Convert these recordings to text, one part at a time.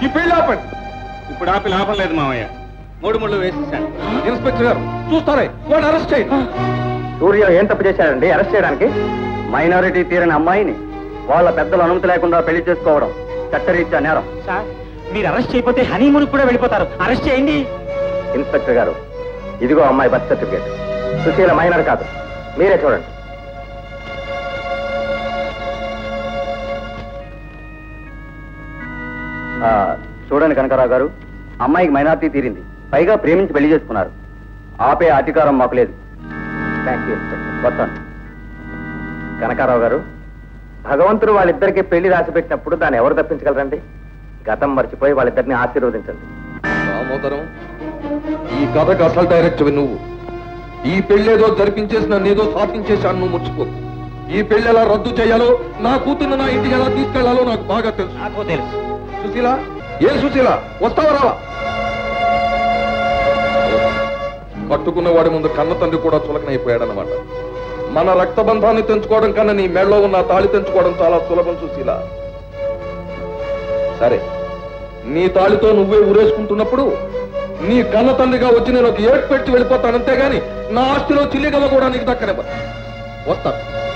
ఈ పెళ్లి ఆపండి ఇప్పుడు ఆపి లాభం లేదు మామయ్య మూడు ముళ్ళు వేసేసాను ఇన్స్పెక్టర్ గారు చూస్తారే వాడు అరెస్ట్ చేయండి సూర్య ఏం తప్పు చేశాడండి అరెస్ట్ చేయడానికి మైనారిటీ తీరని అమ్మాయిని వాళ్ళ పెద్దల అనుమతి లేకుండా పెళ్లి చేసుకోవడం చట్టరీత్యా నేరం సార్ మీరు అరెస్ట్ చేయకపోతే హనీమూన్ కూడా వెళ్ళిపోతారు అరెస్ట్ చేయండి ఇన్స్పెక్టర్ గారు ఇదిగో అమ్మాయి బర్త్ సర్టిఫికేట్ సుశీల మైనర్ కాదు మీరే చూడండి ఆ, చూడండి కనకరావు గారు అమ్మాయికి మైనార్టీ తీరింది పైగా ప్రేమించి పెళ్లి చేసుకున్నారు ఆపే అధికారం మాకు లేదు థ్యాంక్ యూ ఇన్స్పెక్టర్ వస్తాను కనకారావు గారు భగవంతుడు వాళ్ళిద్దరికి పెళ్లి రాసి పెట్టినప్పుడు దాన్ని ఎవరు తప్పించగలరండి గతం మర్చిపోయి వాళ్ళిద్దరిని ఆశీర్వదించండి దామోదరం ఈ కథకు అసలు డైరెక్టర్ నువ్వు ఈ పెళ్ళేదో జరిపించేసి నన్ను ఏదో సాధించేశాను నువ్వు ముచ్చిపో ఈ పెళ్లి ఎలా రద్దు చేయాలో నా కూతుర్ని నా ఇంటికి ఎలా తీసుకెళ్లాలో నాకు బాగా తెలుసు నాకు తెలుసు సుశీల ఏ సుశీల వస్తావా రావా పట్టుకున్న వాడి ముందు కన్న తండ్రి కూడా చులకనైపోయాడనమాట మన రక్తబంధాన్ని తెంచుకోవడం కన్నా నీ మెడలో ఉన్న ఆ తాళి తెంచుకోవడం చాలా సులభం సుశీల సరే నీ తాళితో నువ్వే ఊరేసుకుంటున్నప్పుడు నీ కన్న తండ్రిగా వచ్చి నేను ఒక ఏడు పెట్టి వెళ్ళిపోతాను అంతేగాని నా ఆస్తిలో చిల్లిగల కూడా నీకు దక్కనివ్వ వస్తా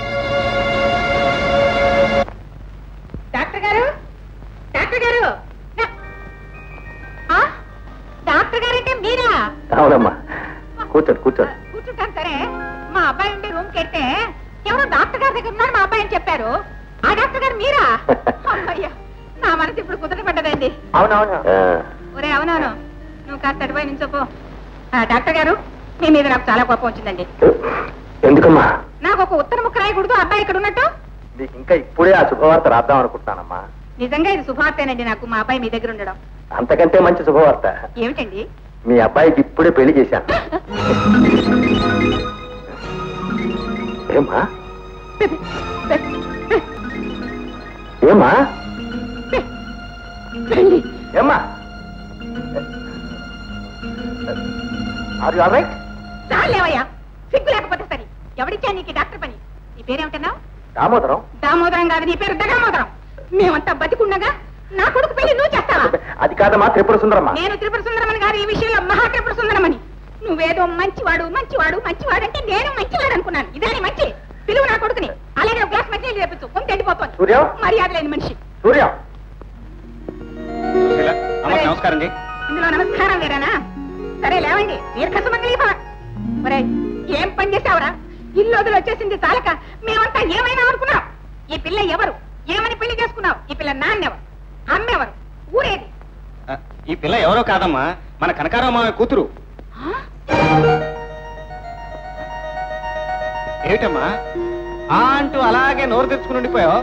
డాక్టర్ గారు డాక్టర్ గారు డా- ఆ? డాక్టర్ గారంటే మీరా అవునమ్మా కూర్చోండి కూర్చోండి కూర్చుంటాను సరే మా అబ్బాయి ఉండే రూమ్ కెడితే ఎవరో డాక్టర్ గారి దగ్గర ఉన్నారు మా అబ్బాయి అని చెప్పారు ఆ డాక్టర్ గారు మీరా అమ్మయ్యా నా మనసు ఇప్పుడు కుదరపడ్డదండి అవునవును ఒరే అవునవును నువ్వు కాస్త అటుపోయి నుంచోపో ఆ, డాక్టర్ గారు మీ మీద నాకు చాలా కోపం వచ్చిందండి ఎందుకమ్మా నాకు ఒక ఉత్తర ముక్క రాయకూడదు అబ్బాయి ఇక్కడ ఉన్నట్టు నీకు ఇంకా ఇప్పుడే ఆ శుభవార్త రాద్దాం అనుకుంటున్నానమ్మా నిజంగా ఇది శుభార్తేనండి నాకు మా అబ్బాయి మీ దగ్గర ఉండడం అంతకంటే మంచి శుభవార్త ఏమిటండి మీ అబ్బాయికి ఇప్పుడే పెళ్లి చేశాను ఏమ్మా ఏమ్మా ఏమ్మా ఆర్ యు రైట్ చాలేవయ్యా సిగ్గు లేకపోతే సరే ఎవరిచ్చా నీకు ఈ డాక్టర్ పని నీ పేరేమిటన్నావు దామోదరం దామోదరం కాదు నీ పేరు దగామోదరం మేమంతా బతికుండగా నా కొడుకు పెళ్లి నువ్వు చేస్తావా అది కాదమ్మా త్రిపుర సుందరమ్మా నేను త్రిపుర సుందరమని గారు ఈ విషయంలో మహా త్రిపుర సుందరమని నువ్వేదో మంచివాడు మంచివాడు మంచివాడు అంటే నేను మంచివాడు అనుకున్నాను ఇదే మంచి పిలువు నా కొడుకుని అలాగే ఒక గ్లాస్ మంచి నీళ్ళు తెప్పించు కొంత ఎండిపోతుంది సూర్య మర్యాద లేని మనిషి సూర్య అమ్మ నమస్కారం అండి ఇందులో నమస్కారం లేరానా సరే లేవండి దీర్ఘసుమంగళీ భవ ఒరే ఏం పని చేసావురా ఇల్లు వదిలి వచ్చేసింది చాలక మేమంతా ఏమైనా అనుకున్నాం ఈ పిల్ల ఎవరు ఏమని పెళ్లి చేసుకున్నావు ఈ పిల్ల నాన్నెవరు అమ్మెవరు ఊరేది ఆ, ఈ పిల్ల ఎవరో కాదమ్మా మన కనకారావు మామయ్య కూతురు ఏమిటమ్మా ఆ అంటూ అలాగే నోరు తెచ్చుకుని ఉండిపోయావు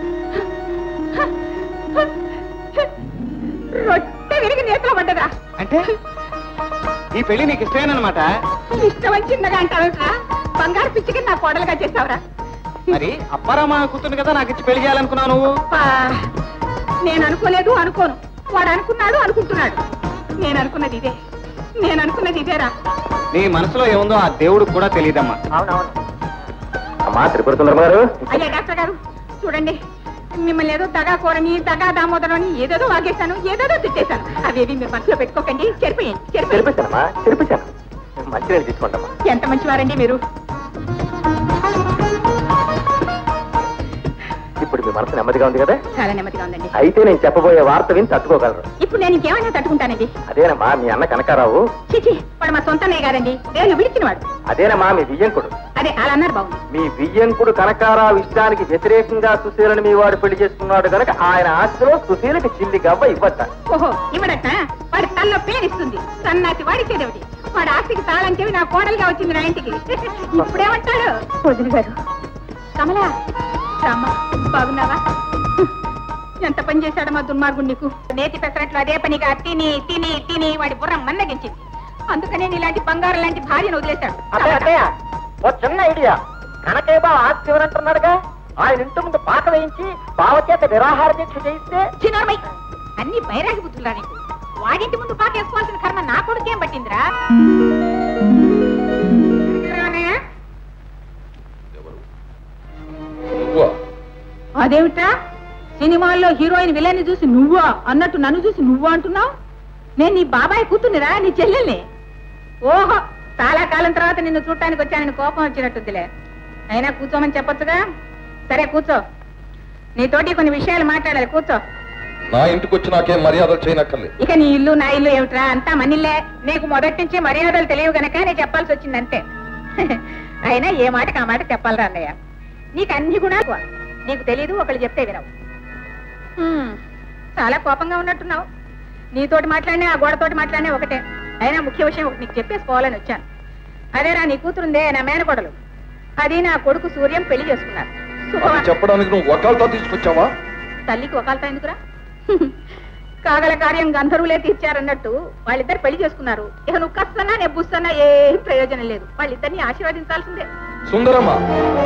రొట్టె విరిగి నేతలో పడ్డదా అంటే ఈ పెళ్లి నీకు ఇష్టమేనమాట ఇష్టం చిన్నగా అంటావురా బంగారు పిచ్చికి నా కోడలుగా చేసావురా మరి అప్పారావు మామయ్య కూతురు కదా నాకు ఇచ్చి పెళ్లి చేయాలనుకున్నావు నువ్వు పా, నేను అనుకోలేదు అనుకోను వాడు అనుకున్నాడు అనుకుంటున్నాడు నేను అనుకున్నది ఇదే నేను అనుకున్నది ఇదేరా నీ మనసులో ఏముందో ఆ దేవుడికి కూడా తెలియదమ్మా అవునవును అమ్మా త్రిపుర సుందరం గారు అయ్యా డాక్టర్ గారు చూడండి మిమ్మల్ని ఏదో దగా కోరని దగా దామోదరం అని ఏదేదో వాగేశాను ఏదేదో తిట్టేశాను అవేవి మీరు మనసులో పెట్టుకోకండి చెరిపోయండి చెరిపోయండి చెరిపేశానమ్మా చెరిపేశాను మంచినీళ్ళు తీసుకోండమ్మా ఎంత మంచివారండి మీరు ఇప్పుడు మీ మనసు నెమ్మదిగా ఉంది కదా చాలా నెమ్మదిగా ఉందండి అయితే నేను చెప్పబోయే వార్త విని తట్టుకోగలరు ఇప్పుడు నేను ఇంకేమైనా తట్టుకుంటానండి అదేనమ్మా మీ అన్న కనకారావు చిచి వాడు మా సొంతనే కాదండి నేను విడిచినవాడు అదేనమ్మా మీ వియ్యంకుడు అదే అలా అన్నారు బాగుంది మీ వియ్యంకుడు కనకారావు ఇష్టానికి వ్యతిరేకంగా సుశీలని మీ వాడు పెళ్లి చేసుకున్నాడు కనుక ఆయన ఆస్తిలో సుశీలకి చిల్లి గవ్వ ఇవ్వట ఓహో ఇవ్వడట వాడి తల్లో పేరిస్తుంది సన్నాసి వాడిచేదేమిటి వాడు ఆస్తికి తాళం చెవి నా కోడలుగా వచ్చింది నా ఇంటికి ఇప్పుడేమంటాడు వదిలి గారు కమలా రామ్మ బాగున్నావా ఎంత పని చేశాడు మా దుర్మార్గుడు నీకు నేతి పెసరట్లు అదే పనిగా తిని తిని తిని వాడి బుర్ర మన్నగించింది అందుకనే ఇలాంటి బంగారం లాంటి భార్యను వదిలేశాడు ఓ చిన్న ఐడియా కనకే బావ ఆస్తి ఇవ్వనంటున్నాడుగా ఆయన ఇంటి ముందు పాక వేయించి బావ చేత నిరాహార దీక్ష చేయిస్తే చిన్నోర్మై అన్ని బైరాగి బుద్ధులా నీకు వాడింటి ముందు పాకేసుకోవాల్సిన కర్మ నా కొడుకేం పట్టిందిరా రానయ్య? ఎవరు నువ్వా అదేమిట్రా సినిమాల్లో హీరోయిన్ విలన్ని చూసి నువ్వా అన్నట్టు నన్ను చూసి నువ్వా అంటున్నావు నేను నీ బాబాయ్ కూతుర్నిరా నీ చెల్లెల్ని ఓహో చాలా కాలం తర్వాత నిన్ను చూడటానికి వచ్చానని కోపం వచ్చినట్టుందిలే అయినా కూర్చోమని చెప్పొచ్చుగా సరే కూర్చో నీతోటి కొన్ని విషయాలు మాట్లాడాలి కూర్చో నా ఇంటికి వచ్చి నాకేం మర్యాదలు చేయనక్కర్లేదు ఇక నీ ఇల్లు నా ఇల్లు ఏమిట్రా అంతా మనిల్లే నీకు మొదటి నుంచి మర్యాదలు తెలియవు గనక నేను చెప్పాల్సి వచ్చింది అంతే అయినా ఏ మాటకి ఆ మాట చెప్పాలరా అన్నయ్య నీకు అన్ని గుణాలు నీకు తెలీదు ఒకళ్ళు చెప్తే వినవు హ్మ్, చాలా కోపంగా ఉన్నట్టున్నావు నీతోటి మాట్లాడినా ఆ గోడతోటి మాట్లాడినా ఒకటే అయినా ముఖ్య విషయం ఒకటి నీకు చెప్పేసుకోవాలని వచ్చాను అదేరా నీ కూతురుందే నా మేనకోడలు అది నా కొడుకు సూర్యం పెళ్లి చేసుకున్నారు అది శుభవా- చెప్పడానికి నువ్వు వకాలతో తీసుకొచ్చావా తల్లికి ఒకళ్ళతో ఎందుకురా కాగల కార్యం గంధర్వులే తీర్చారన్నట్టు వాళ్ళిద్దరు పెళ్లి చేసుకున్నారు ఇక నువ్వు కస్తన్నా నెబ్బుస్తున్నా ఏ ప్రయోజనం లేదు వాళ్ళిద్దరిని ఆశీర్వదించాల్సిందే సుందరమ్మ